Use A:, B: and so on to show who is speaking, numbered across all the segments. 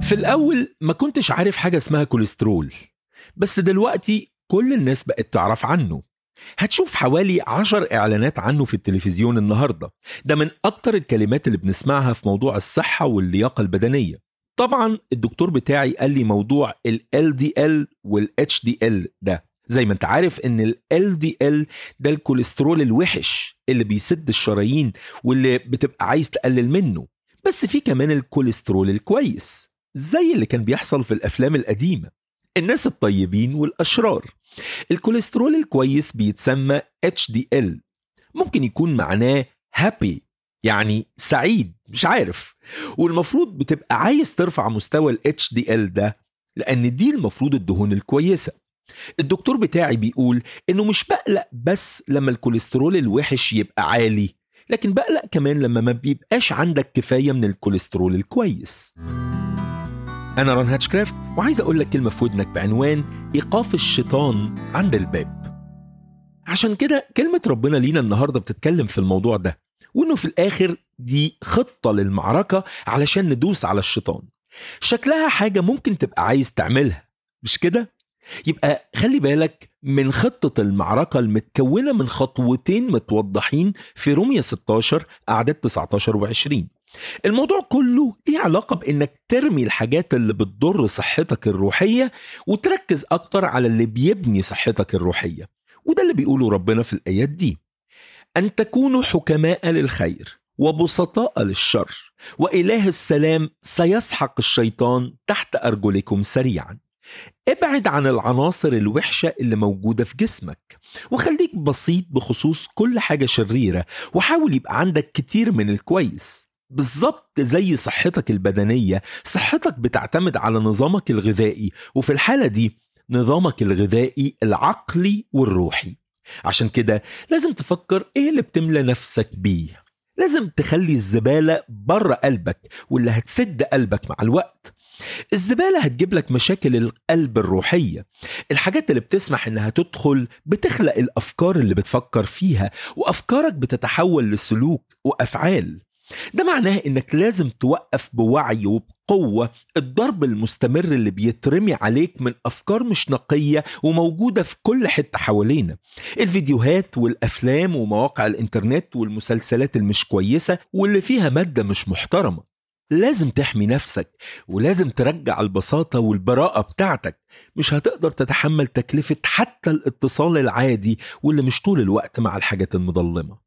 A: في الأول ما كنتش عارف حاجة اسمها كوليسترول بس دلوقتي كل الناس بقت تعرف عنه هتشوف حوالي عشر إعلانات عنه في التلفزيون النهاردة ده من أكتر الكلمات اللي بنسمعها في موضوع الصحة واللياقة البدنية طبعا الدكتور بتاعي قال لي موضوع ال LDL وال HDL ده زي ما انت عارف ان ال LDL ده الكوليسترول الوحش اللي بيسد الشرايين واللي بتبقى عايز تقلل منه بس في كمان الكوليسترول الكويس زي اللي كان بيحصل في الافلام القديمه الناس الطيبين والاشرار الكوليسترول الكويس بيتسمى HDL ممكن يكون معناه happy يعني سعيد مش عارف والمفروض بتبقى عايز ترفع مستوى ال HDL ده لأن دي المفروض الدهون الكويسة الدكتور بتاعي بيقول إنه مش بقلق بس لما الكوليسترول الوحش يبقى عالي لكن بقلق كمان لما ما بيبقاش عندك كفاية من الكوليسترول الكويس أنا ران هاتشكرافت وعايز أقول لك كلمة في ودنك بعنوان إيقاف الشيطان عند الباب عشان كده كلمة ربنا لينا النهاردة بتتكلم في الموضوع ده وإنه في الآخر دي خطة للمعركة علشان ندوس على الشيطان شكلها حاجة ممكن تبقى عايز تعملها مش كده؟ يبقى خلي بالك من خطة المعركة المتكونة من خطوتين متوضحين في رومية 16 أعداد 19 و20 الموضوع كله ليه علاقة بإنك ترمي الحاجات اللي بتضر صحتك الروحية وتركز أكتر على اللي بيبني صحتك الروحية وده اللي بيقوله ربنا في الآيات دي أن تكونوا حكماء للخير وبسطاء للشر وإله السلام سيسحق الشيطان تحت أرجلكم سريعا ابعد عن العناصر الوحشة اللي موجودة في جسمك وخليك بسيط بخصوص كل حاجة شريرة وحاول يبقى عندك كتير من الكويس بالظبط زي صحتك البدنية صحتك بتعتمد على نظامك الغذائي وفي الحالة دي نظامك الغذائي العقلي والروحي عشان كده لازم تفكر ايه اللي بتملى نفسك بيه لازم تخلي الزبالة بره قلبك واللي هتسد قلبك مع الوقت الزبالة هتجيب لك مشاكل القلب الروحية الحاجات اللي بتسمح انها تدخل بتخلق الافكار اللي بتفكر فيها وافكارك بتتحول لسلوك وافعال ده معناه انك لازم توقف بوعي وبقوة الضرب المستمر اللي بيترمي عليك من افكار مش نقية وموجودة في كل حتة حوالينا الفيديوهات والافلام ومواقع الانترنت والمسلسلات المش كويسة واللي فيها مادة مش محترمة لازم تحمي نفسك ولازم ترجع البساطة والبراءة بتاعتك مش هتقدر تتحمل تكلفة حتى الاتصال العادي واللي مش طول الوقت مع الحاجات المظلمة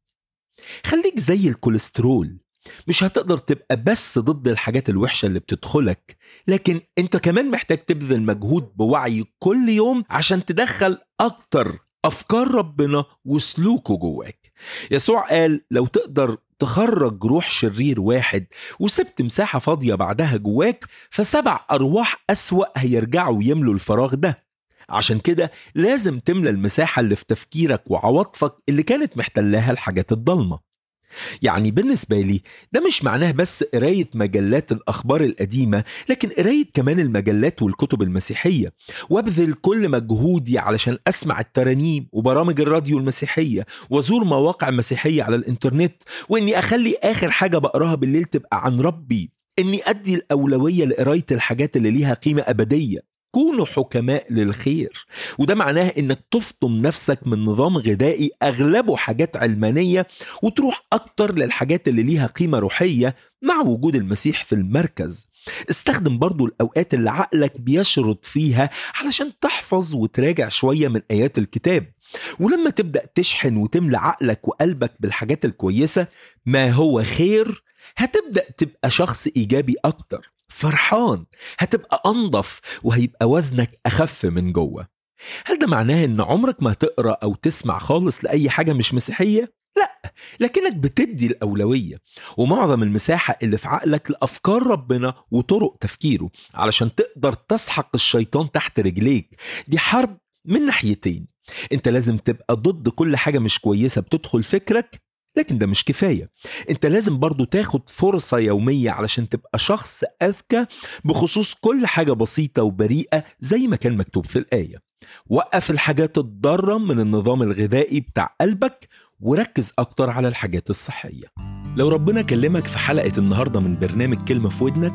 A: خليك زي الكوليسترول مش هتقدر تبقى بس ضد الحاجات الوحشة اللي بتدخلك لكن انت كمان محتاج تبذل مجهود بوعي كل يوم عشان تدخل أكتر أفكار ربنا وسلوكه جواك يسوع قال لو تقدر تخرج روح شرير واحد وسبت مساحة فاضية بعدها جواك فسبع أرواح أسوأ هيرجعوا يملوا الفراغ ده عشان كده لازم تملى المساحة اللي في تفكيرك وعواطفك اللي كانت محتلاها الحاجات الضلمة يعني بالنسبة لي ده مش معناه بس قراية مجلات الأخبار القديمة لكن قراية كمان المجلات والكتب المسيحية وابذل كل مجهودي علشان أسمع الترانيم وبرامج الراديو المسيحية وأزور مواقع مسيحية على الإنترنت وإني أخلي آخر حاجة بقراها بالليل تبقى عن ربي إني أدي الأولوية لقراية الحاجات اللي ليها قيمة أبدية كونوا حكماء للخير وده معناه انك تفطم نفسك من نظام غذائي اغلبه حاجات علمانيه وتروح اكتر للحاجات اللي ليها قيمه روحيه مع وجود المسيح في المركز استخدم برضو الاوقات اللي عقلك بيشرد فيها علشان تحفظ وتراجع شويه من ايات الكتاب ولما تبدا تشحن وتملى عقلك وقلبك بالحاجات الكويسه ما هو خير هتبدا تبقى شخص ايجابي اكتر فرحان هتبقى أنظف وهيبقى وزنك أخف من جوه هل ده معناه إن عمرك ما تقرأ أو تسمع خالص لأي حاجة مش مسيحية؟ لا لكنك بتدي الأولوية ومعظم المساحة اللي في عقلك لأفكار ربنا وطرق تفكيره علشان تقدر تسحق الشيطان تحت رجليك دي حرب من ناحيتين انت لازم تبقى ضد كل حاجة مش كويسة بتدخل فكرك لكن ده مش كفاية انت لازم برضو تاخد فرصة يومية علشان تبقى شخص أذكى بخصوص كل حاجة بسيطة وبريئة زي ما كان مكتوب في الآية وقف الحاجات الضارة من النظام الغذائي بتاع قلبك وركز أكتر على الحاجات الصحية لو ربنا كلمك في حلقة النهاردة من برنامج كلمة في ودنك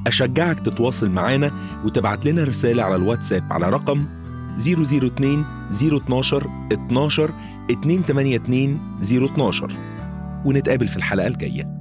A: أشجعك تتواصل معانا وتبعت لنا رسالة على الواتساب على رقم 002 012 12 282 012 ونتقابل في الحلقة الجاية